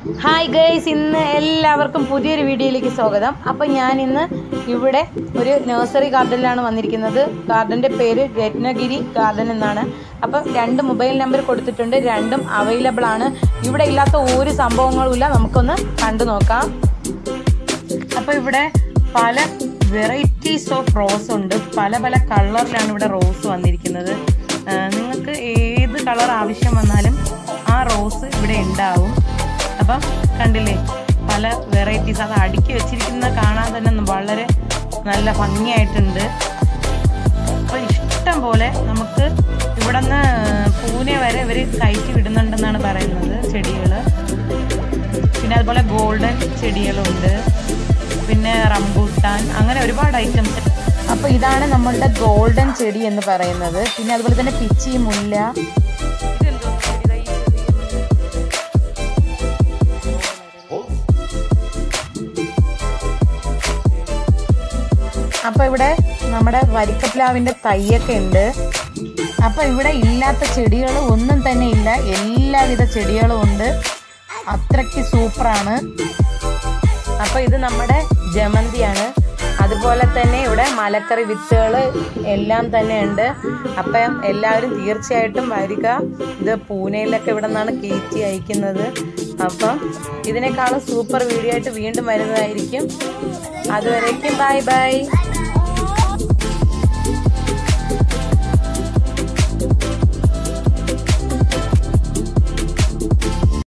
hi guys ഇന്ന് എല്ലാവർക്കും പുതിയൊരു വീഡിയോയിലേക്ക് സ്വാഗതം അപ്പം ഞാൻ ഇന്ന് ഇവിടെ ഒരു നഴ്സറി ഗാർഡനിലാണ് വന്നിരിക്കുന്നത് ഗാർഡൻ്റെ പേര് രത്നഗിരി ഗാർഡൻ എന്നാണ് അപ്പം രണ്ട് മൊബൈൽ നമ്പർ കൊടുത്തിട്ടുണ്ട് രണ്ടും അവൈലബിൾ ആണ് ഇവിടെ ഇല്ലാത്ത ഒരു സംഭവങ്ങളുമില്ല നമുക്കൊന്ന് കണ്ടു നോക്കാം അപ്പോൾ ഇവിടെ പല വെറൈറ്റീസ് ഓഫ് റോസ് ഉണ്ട് പല പല കളറിലാണ് ഇവിടെ റോസ് വന്നിരിക്കുന്നത് ആ, നിങ്ങൾക്ക് ഏത് കളർ ആവശ്യം വന്നാലും ആ റോസ് ഇവിടെ ഉണ്ടാവും അപ്പം കണ്ടില്ലേ പല വെറൈറ്റീസ് അത് അടുക്കി വെച്ചിരിക്കുന്നത് കാണാൻ തന്നെ വളരെ നല്ല ഭംഗിയായിട്ടുണ്ട് അപ്പോൾ ഇഷ്ടം പോലെ നമുക്ക് ഇവിടെ നിന്ന് പൂനെ വരെ ഇവർ കയറ്റി വിടുന്നുണ്ടെന്നാണ് പറയുന്നത് ചെടികൾ പിന്നെ അതുപോലെ ഗോൾഡൻ ചെടികളുണ്ട് പിന്നെ റംബൂട്ടാൻ അങ്ങനെ ഒരുപാട് ഐറ്റംസ് അപ്പോൾ ഇതാണ് നമ്മളുടെ ഗോൾഡൻ ചെടി എന്ന് പറയുന്നത് പിന്നെ അതുപോലെ തന്നെ പിച്ചി മുല്ല അപ്പോൾ ഇവിടെ നമ്മുടെ വരിക്കപ്ലാവിൻ്റെ തൈയൊക്കെ ഉണ്ട് അപ്പോൾ ഇവിടെ ഇല്ലാത്ത ചെടികൾ ഒന്നും തന്നെ ഇല്ല എല്ലാവിധ ചെടികളും ഉണ്ട് അത്രയ്ക്ക് സൂപ്പറാണ് അപ്പോൾ ഇത് നമ്മുടെ ജമന്തിയാണ് അതുപോലെ തന്നെ ഇവിടെ മലക്കറി വിത്തുകൾ എല്ലാം തന്നെ ഉണ്ട് അപ്പം എല്ലാവരും തീർച്ചയായിട്ടും വരിക ഇത് പൂനെയിലൊക്കെ ഇവിടെ നിന്നാണ് കയറ്റി അയക്കുന്നത് അപ്പം ഇതിനേക്കാളും സൂപ്പർ വീഡിയോ ആയിട്ട് വീണ്ടും വരുന്നതായിരിക്കും അതുവരേക്കും ബൈ ബൈ